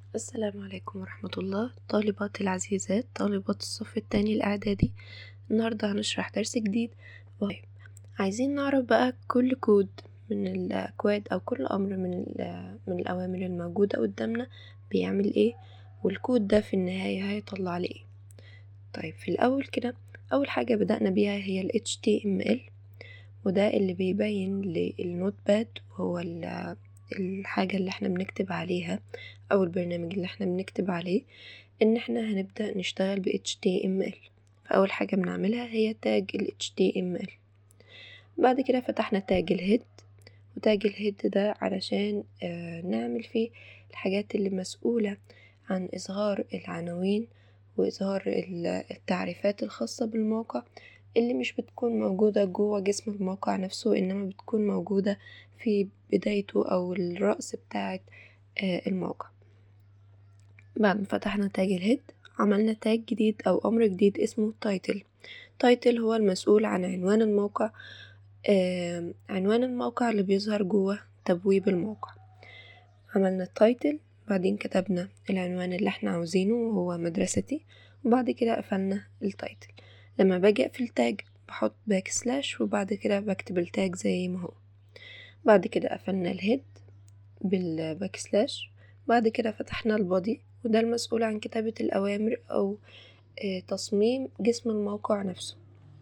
السلام عليكم ورحمة الله طالباتي العزيزات طالبات الصف التاني الإعدادي النهاردة هنشرح درس جديد طيب عايزين نعرف بقى كل كود من الأكواد أو كل أمر من, من الأوامر الموجودة قدامنا بيعمل إيه والكود ده في النهاية هيطلع لي إيه طيب في الأول كده أول حاجة بدأنا بيها هي ال HTML وده اللي بيبين للنوت باد وهو الحاجة اللي احنا بنكتب عليها أو البرنامج اللي احنا بنكتب عليه إن احنا هنبدأ نشتغل ب HTML فأول حاجة بنعملها هي تاج ال HTML بعد كده فتحنا تاج الهيد وتاج الهيد ده علشان آه نعمل فيه الحاجات اللي مسؤولة عن إظهار العناوين وإظهار التعريفات الخاصة بالموقع اللي مش بتكون موجودة جوه جسم الموقع نفسه إنما بتكون موجودة في بدايته أو الرأس بتاعة الموقع بعد ما فتحنا تاج الهيد عملنا تاج جديد أو أمر جديد اسمه تايتل تايتل هو المسؤول عن عنوان الموقع آه عنوان الموقع اللي بيظهر جوه تبويب الموقع عملنا التايتل بعدين كتبنا العنوان اللي احنا عاوزينه وهو مدرستي وبعد كده قفلنا التايتل لما باجي اقفل تاج بحط باك سلاش وبعد كده بكتب التاج زي ما هو بعد كده قفلنا الهيد بالباك سلاش بعد كده فتحنا البادي وده المسؤول عن كتابة الأوامر أو تصميم جسم الموقع نفسه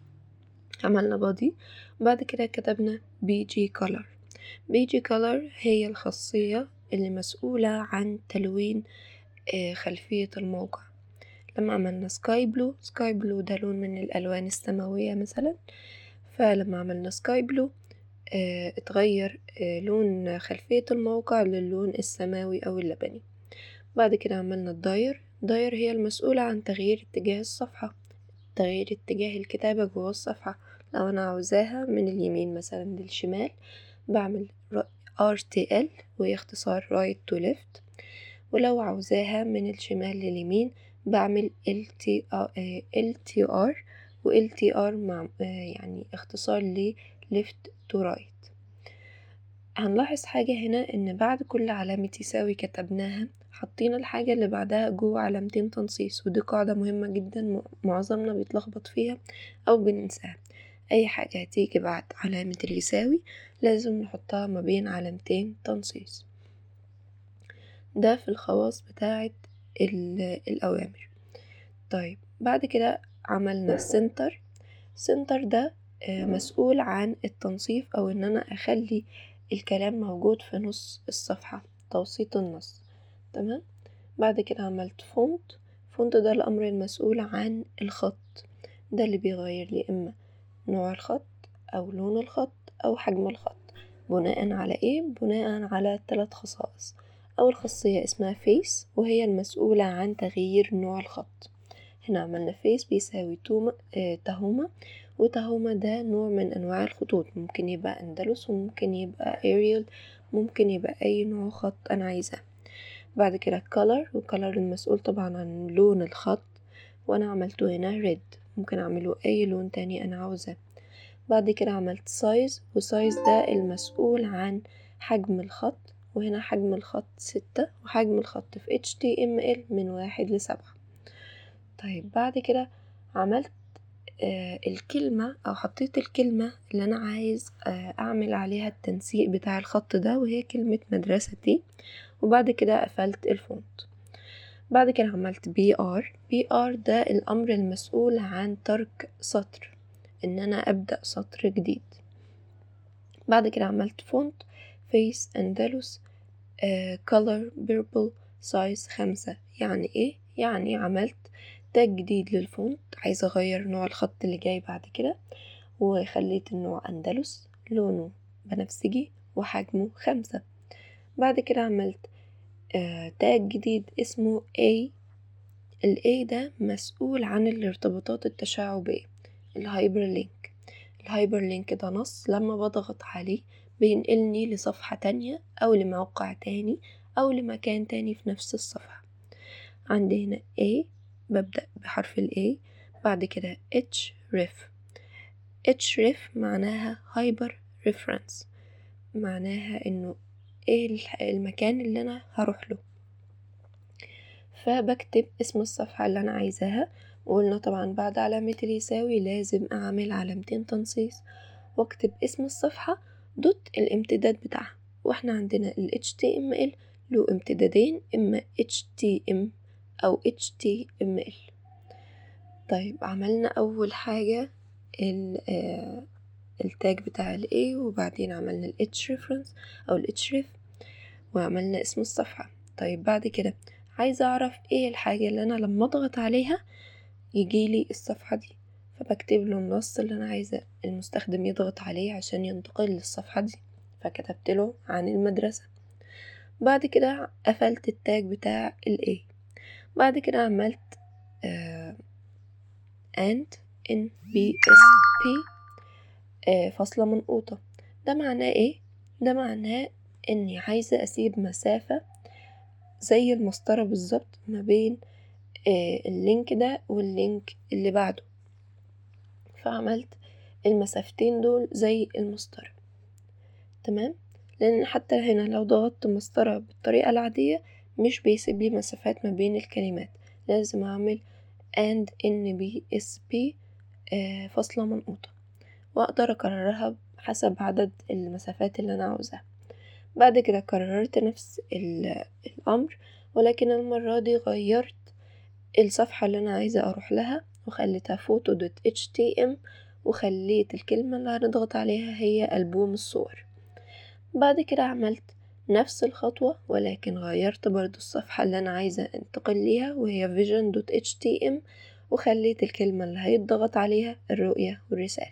عملنا بادي بعد كده كتبنا بي جي كولر بي جي كولر هي الخاصية اللي مسؤولة عن تلوين خلفية الموقع لما عملنا سكاي بلو سكاي بلو ده لون من الألوان السماوية مثلا فلما عملنا سكاي بلو اه اتغير اه لون خلفية الموقع للون السماوي أو اللبني بعد كده عملنا الداير داير هي المسؤولة عن تغيير اتجاه الصفحة تغيير اتجاه الكتابة جوه الصفحة لو أنا عاوزاها من اليمين مثلا للشمال بعمل RTL وهي اختصار right to left ولو عاوزاها من الشمال لليمين بعمل LTR و LTR مع يعني اختصار ل left to right هنلاحظ حاجة هنا إن بعد كل علامة يساوي كتبناها حطينا الحاجة اللي بعدها جوه علامتين تنصيص ودي قاعدة مهمة جدا معظمنا بيتلخبط فيها أو بننساها أي حاجة هتيجي بعد علامة اليساوي لازم نحطها ما بين علامتين تنصيص ده في الخواص بتاعة الأوامر طيب بعد كده عملنا سنتر سنتر ده مسؤول عن التنصيف أو إن أنا أخلي الكلام موجود في نص الصفحة توسيط النص تمام بعد كده عملت فونت فونت ده الأمر المسؤول عن الخط ده اللي بيغير لي إما نوع الخط أو لون الخط أو حجم الخط بناء على إيه؟ بناء على ثلاث خصائص أول خاصية اسمها فيس وهي المسؤولة عن تغيير نوع الخط هنا عملنا فيس بيساوي توما اه تهومة وتهومة ده نوع من أنواع الخطوط ممكن يبقى أندلس وممكن يبقى أريال ممكن يبقى أي نوع خط أنا عايزاه بعد كده color وcolor المسؤول طبعا عن لون الخط وأنا عملته هنا red ممكن أعمله أي لون تاني أنا عاوزاه بعد كده عملت size وسايز ده المسؤول عن حجم الخط وهنا حجم الخط ستة وحجم الخط في HTML من واحد لسبعة طيب بعد كده عملت آه الكلمة أو حطيت الكلمة اللي أنا عايز آه أعمل عليها التنسيق بتاع الخط ده وهي كلمة مدرستي وبعد كده قفلت الفونت بعد كده عملت بي ار بي ار ده الأمر المسؤول عن ترك سطر إن أنا أبدأ سطر جديد بعد كده عملت فونت فيس أندلس آه color purple size خمسة يعني إيه؟ يعني عملت تاج جديد للفونت عايزة أغير نوع الخط اللي جاي بعد كده وخليت النوع أندلس لونه بنفسجي وحجمه خمسة بعد كده عملت آه تاج جديد اسمه A ال A ده مسؤول عن الارتباطات التشعبية الهايبر لينك الهايبر لينك ده نص لما بضغط عليه بينقلني لصفحة تانية أو لموقع تاني أو لمكان تاني في نفس الصفحة عندي هنا A ببدأ بحرف ال A بعد كده H ref H ref معناها هايبر ريفرنس معناها إنه إيه المكان اللي أنا هروح له فبكتب اسم الصفحة اللي أنا عايزاها وقلنا طبعا بعد علامة اليساوي لازم أعمل علامتين تنصيص واكتب اسم الصفحة دوت الامتداد بتاعها واحنا عندنا ال HTML له امتدادين إما HTM أو HTML طيب عملنا أول حاجة التاج بتاع ال A وبعدين عملنا ال H reference أو ال href وعملنا اسم الصفحة طيب بعد كده عايزة أعرف ايه الحاجة اللي أنا لما أضغط عليها يجيلي الصفحة دي فبكتب له النص اللي أنا عايزة المستخدم يضغط عليه عشان ينتقل للصفحة دي فكتبت له عن المدرسة بعد كده قفلت التاج بتاع ال A بعد كده عملت آه and in b s p آه فاصلة منقوطة ده معناه ايه؟ ده معناه اني عايزة اسيب مسافة زي المسطرة بالظبط ما بين آه اللينك ده واللينك اللي بعده فعملت المسافتين دول زي المسطرة تمام لان حتى هنا لو ضغطت مسطرة بالطريقة العادية مش بيسيب لي مسافات ما بين الكلمات لازم اعمل and ان بي اس بي فاصلة منقوطة واقدر اكررها حسب عدد المسافات اللي انا عاوزاها بعد كده كررت نفس الامر ولكن المرة دي غيرت الصفحة اللي انا عايزة اروح لها وخليتها فوتو دوت اتش تي ام وخليت الكلمة اللي هنضغط عليها هي ألبوم الصور بعد كده عملت نفس الخطوة ولكن غيرت برضو الصفحة اللي أنا عايزة انتقل ليها وهي vision.htm وخليت الكلمة اللي هيتضغط عليها الرؤية والرسالة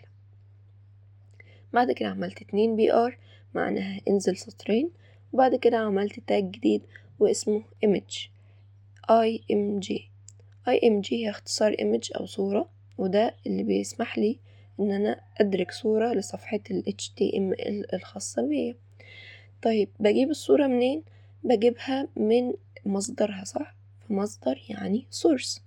بعد كده عملت اتنين بي ار معناها انزل سطرين وبعد كده عملت تاج جديد واسمه image img img هي اختصار image أو صورة وده اللي بيسمح لي ان انا ادرك صورة لصفحة ال HTML الخاصة بيا طيب بجيب الصورة منين بجيبها من مصدرها صح فمصدر يعني source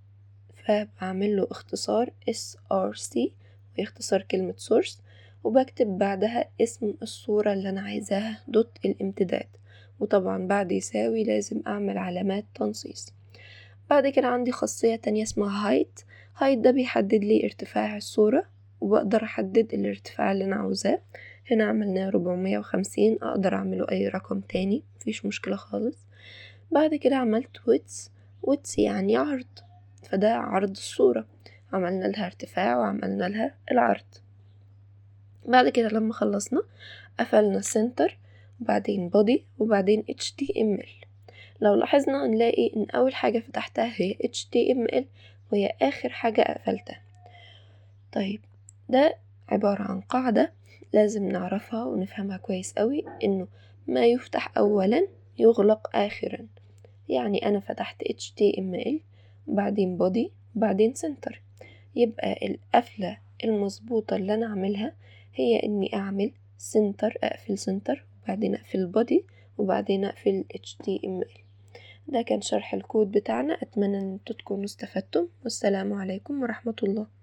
فبعمل له اختصار src ويختصر كلمة source وبكتب بعدها اسم الصورة اللي أنا عايزاها دوت الامتداد وطبعا بعد يساوي لازم أعمل علامات تنصيص بعد كده عندي خاصية تانية اسمها height height ده بيحدد لي ارتفاع الصورة وبقدر أحدد الارتفاع اللي أنا عاوزاه هنا عملناه ربعمية وخمسين أقدر أعمله أي رقم تاني مفيش مشكلة خالص بعد كده عملت width width يعني عرض فده عرض الصورة عملنا لها ارتفاع وعملنا لها العرض بعد كده لما خلصنا قفلنا center وبعدين body وبعدين HTML لو لاحظنا نلاقي ان اول حاجة فتحتها هي HTML وهي اخر حاجة قفلتها طيب ده عبارة عن قاعدة لازم نعرفها ونفهمها كويس قوي انه ما يفتح اولا يغلق اخرا يعني انا فتحت HTML وبعدين body وبعدين center يبقى القفلة المظبوطة اللي انا اعملها هي اني اعمل center اقفل center وبعدين اقفل body وبعدين اقفل HTML ده كان شرح الكود بتاعنا اتمنى ان انتوا تكونوا استفدتم والسلام عليكم ورحمة الله